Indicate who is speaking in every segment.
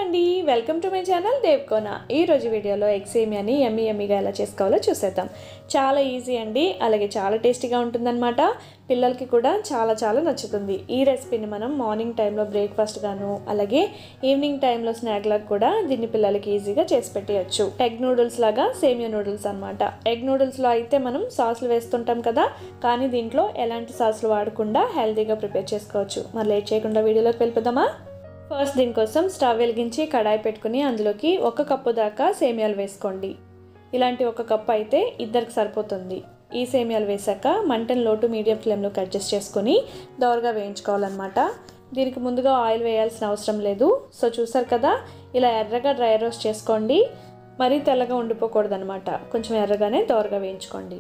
Speaker 1: అండి welcome to my channel దేవ్కోన ఈ రోజు వీడియోలో ఎగ్ సేమియాని ఎమ్మి ఎమ్మిగా ఎలా చేసుకోవాలో చూసేద్దాం చాలా ఈజీ అండి అలాగే చాలా టేస్టీగా ఉంటుందన్నమాట పిల్లలకి కూడా చాలా చాలా నచ్చుతుంది ఈ రెసిపీని మనం మార్నింగ్ టైంలో బ్రేక్ఫాస్ట్ గాను అలాగే ఈవినింగ్ టైంలో స్నాక్ లాగా కూడా దీన్ని పిల్లలకి ఈజీగా చేసి పెట్టేయచ్చు ఎగ్ నూడిల్స్ లాగా సేమియా నూడిల్స్ అనమాట ఎగ్ నూడిల్స్లో అయితే మనం సాసులు వేస్తుంటాం కదా కానీ దీంట్లో ఎలాంటి సాసులు వాడకుండా హెల్తీగా ప్రిపేర్ చేసుకోవచ్చు మరి లేట్ చేయకుండా వీడియోలోకి వెళ్ళిపోదామా ఫస్ట్ దీనికోసం స్టవ్ వెలిగించి కడాయి పెట్టుకుని అందులోకి ఒక కప్పు దాకా సేమియాలు వేసుకోండి ఇలాంటి ఒక కప్పు అయితే ఇద్దరికి సరిపోతుంది ఈ సేమియాలు వేసాక మంటను లోటు మీడియం ఫ్లేమ్లోకి అడ్జస్ట్ చేసుకొని దోరగా వేయించుకోవాలన్నమాట దీనికి ముందుగా ఆయిల్ వేయాల్సిన అవసరం లేదు సో చూసారు కదా ఇలా ఎర్రగా డ్రై రోస్ట్ చేసుకోండి మరీ తెల్లగా ఉండిపోకూడదు అనమాట కొంచెం ఎర్రగానే దోరగా వేయించుకోండి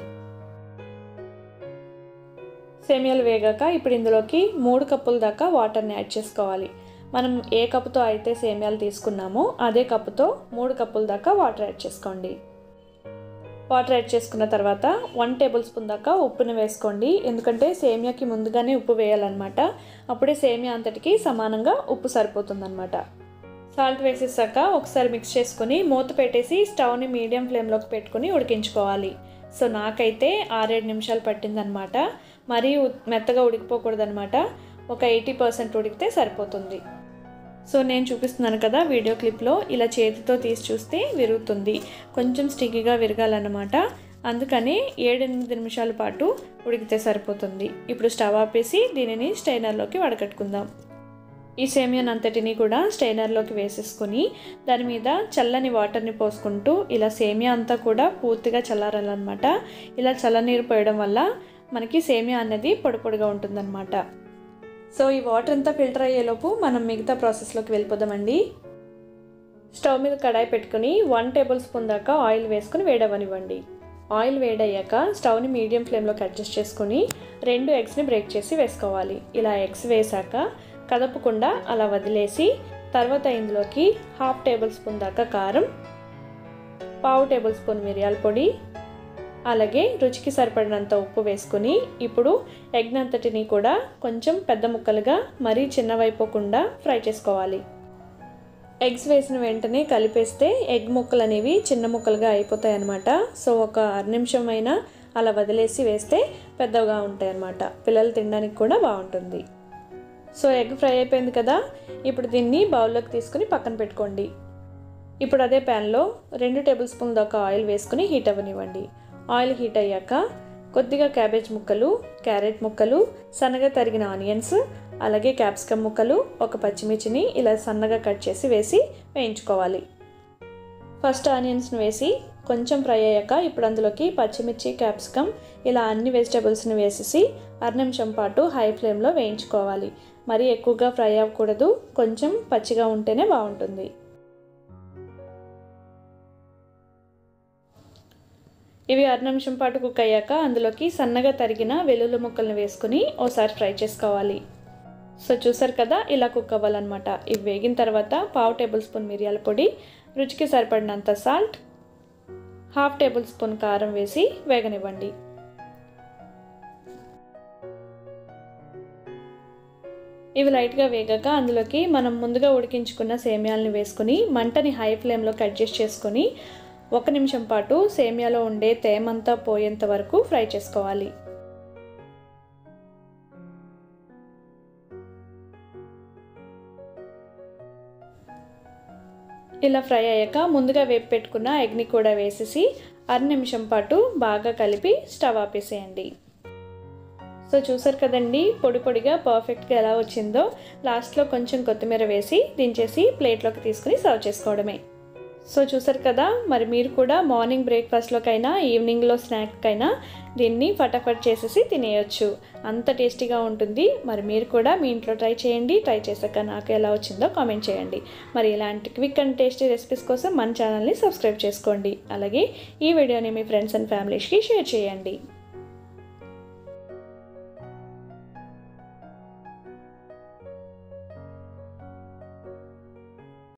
Speaker 1: సేమియాలు వేగాక ఇప్పుడు ఇందులోకి మూడు కప్పుల దాకా వాటర్ని యాడ్ చేసుకోవాలి మనం ఏ కప్పుతో అయితే సేమియాలు తీసుకున్నామో అదే కప్పుతో మూడు కప్పుల దాకా వాటర్ యాడ్ చేసుకోండి వాటర్ యాడ్ చేసుకున్న తర్వాత వన్ టేబుల్ స్పూన్ దాకా ఉప్పుని వేసుకోండి ఎందుకంటే సేమియాకి ముందుగానే ఉప్పు వేయాలన్నమాట అప్పుడే సేమియా అంతటికి సమానంగా ఉప్పు సరిపోతుందన్నమాట సాల్ట్ వేసేసాక ఒకసారి మిక్స్ చేసుకొని మూత పెట్టేసి స్టవ్ని మీడియం ఫ్లేమ్లోకి పెట్టుకుని ఉడికించుకోవాలి సో నాకైతే ఆరేడు నిమిషాలు పట్టిందనమాట మరీ మెత్తగా ఉడికిపోకూడదనమాట ఒక ఎయిటీ పర్సెంట్ ఉడికితే సరిపోతుంది సో నేను చూపిస్తున్నాను కదా వీడియో క్లిప్లో ఇలా చేతితో తీసి చూస్తే విరుగుతుంది కొంచెం స్టిక్కీగా విరగాలన్నమాట అందుకని ఏడెనిమిది నిమిషాల పాటు ఉడికితే సరిపోతుంది ఇప్పుడు స్టవ్ ఆపేసి దీనిని స్టైనర్లోకి వడకట్టుకుందాం ఈ సేమియాన్ అంతటిని కూడా స్టైనర్లోకి వేసేసుకొని దాని మీద చల్లని వాటర్ని పోసుకుంటూ ఇలా సేమియా అంతా కూడా పూర్తిగా చల్లారాలన్నమాట ఇలా చల్లనీరు పోయడం వల్ల మనకి సేమియా అనేది పొడి పొడిగా ఉంటుందన్నమాట సో ఈ వాటర్ అంతా ఫిల్టర్ అయ్యేలోపు మనం మిగతా ప్రాసెస్లోకి వెళ్ళిపోదామండి స్టవ్ మీద కడాయి పెట్టుకుని వన్ టేబుల్ స్పూన్ దాకా ఆయిల్ వేసుకుని వేడవనివ్వండి ఆయిల్ వేడయ్యాక స్టవ్ని మీడియం ఫ్లేమ్లోకి అడ్జస్ట్ చేసుకుని రెండు ఎగ్స్ని బ్రేక్ చేసి వేసుకోవాలి ఇలా ఎగ్స్ వేసాక కదపకుండా అలా వదిలేసి తర్వాత ఇందులోకి హాఫ్ టేబుల్ స్పూన్ దాకా కారం పావు టేబుల్ స్పూన్ మిరియాల పొడి అలాగే రుచికి సరిపడినంత ఉప్పు వేసుకొని ఇప్పుడు ఎగ్ అంతటిని కూడా కొంచెం పెద్ద ముక్కలుగా మరీ చిన్నవైపోకుండా ఫ్రై చేసుకోవాలి ఎగ్స్ వేసిన వెంటనే కలిపేస్తే ఎగ్ ముక్కలు అనేవి చిన్న ముక్కలుగా అయిపోతాయి అన్నమాట సో ఒక అర నిమిషం అయినా అలా వదిలేసి వేస్తే పెద్దగా ఉంటాయి అన్నమాట పిల్లలు తినడానికి కూడా బాగుంటుంది సో ఎగ్ ఫ్రై అయిపోయింది కదా ఇప్పుడు దీన్ని బౌల్లోకి తీసుకుని పక్కన పెట్టుకోండి ఇప్పుడు అదే ప్యాన్లో రెండు టేబుల్ స్పూన్ దాకా ఆయిల్ వేసుకుని హీట్ అవ్వనివ్వండి ఆయిల్ హీట్ అయ్యాక కొద్దిగా క్యాబేజ్ ముక్కలు క్యారెట్ ముక్కలు సన్నగా తరిగిన ఆనియన్స్ అలాగే క్యాప్సికమ్ ముక్కలు ఒక పచ్చిమిర్చిని ఇలా సన్నగా కట్ చేసి వేసి వేయించుకోవాలి ఫస్ట్ ఆనియన్స్ని వేసి కొంచెం ఫ్రై అయ్యాక ఇప్పుడు అందులోకి పచ్చిమిర్చి క్యాప్సికమ్ ఇలా అన్ని వెజిటేబుల్స్ని వేసేసి అర నిమిషం పాటు హై ఫ్లేమ్లో వేయించుకోవాలి మరీ ఎక్కువగా ఫ్రై అవ్వకూడదు కొంచెం పచ్చిగా ఉంటేనే బాగుంటుంది ఇవి అర నిమిషం పాటు కుక్ అయ్యాక అందులోకి సన్నగా తరిగిన వెల్లుల్లి ముక్కల్ని వేసుకుని ఓసారి ఫ్రై చేసుకోవాలి సో చూసారు కదా ఇలా కుక్ అవ్వాలన్నమాట ఇవి వేగిన తర్వాత పావు టేబుల్ స్పూన్ మిరియాల పొడి రుచికి సరిపడినంత సాల్ట్ హాఫ్ టేబుల్ స్పూన్ కారం వేసి వేగనివ్వండి ఇవి లైట్గా వేగాక అందులోకి మనం ముందుగా ఉడికించుకున్న సేమియాలని వేసుకుని మంటని హై ఫ్లేమ్లోకి అడ్జస్ట్ చేసుకొని ఒక నిమిషం పాటు సేమియాలో ఉండే తేమంతా పోయేంత వరకు ఫ్రై చేసుకోవాలి ఇలా ఫ్రై అయ్యాక ముందుగా వేపు పెట్టుకున్న ఎగ్ని కూడా వేసేసి అర నిమిషం పాటు బాగా కలిపి స్టవ్ ఆపేసేయండి సో చూసారు కదండి పొడి పొడిగా పర్ఫెక్ట్గా ఎలా వచ్చిందో లాస్ట్లో కొంచెం కొత్తిమీర వేసి దించేసి ప్లేట్లోకి తీసుకుని సర్వ్ చేసుకోవడమే సో చూసారు కదా మరి మీరు కూడా మార్నింగ్ బ్రేక్ఫాస్ట్లోకైనా ఈవినింగ్లో స్నాక్కైనా దీన్ని ఫటాఫట్ చేసేసి తినేయచ్చు అంత టేస్టీగా ఉంటుంది మరి మీరు కూడా మీ ఇంట్లో ట్రై చేయండి ట్రై చేశాక నాకు ఎలా వచ్చిందో కామెంట్ చేయండి మరి ఇలాంటి క్విక్ అండ్ టేస్టీ రెసిపీస్ కోసం మన ఛానల్ని సబ్స్క్రైబ్ చేసుకోండి అలాగే ఈ వీడియోని మీ ఫ్రెండ్స్ అండ్ ఫ్యామిలీస్కి షేర్ చేయండి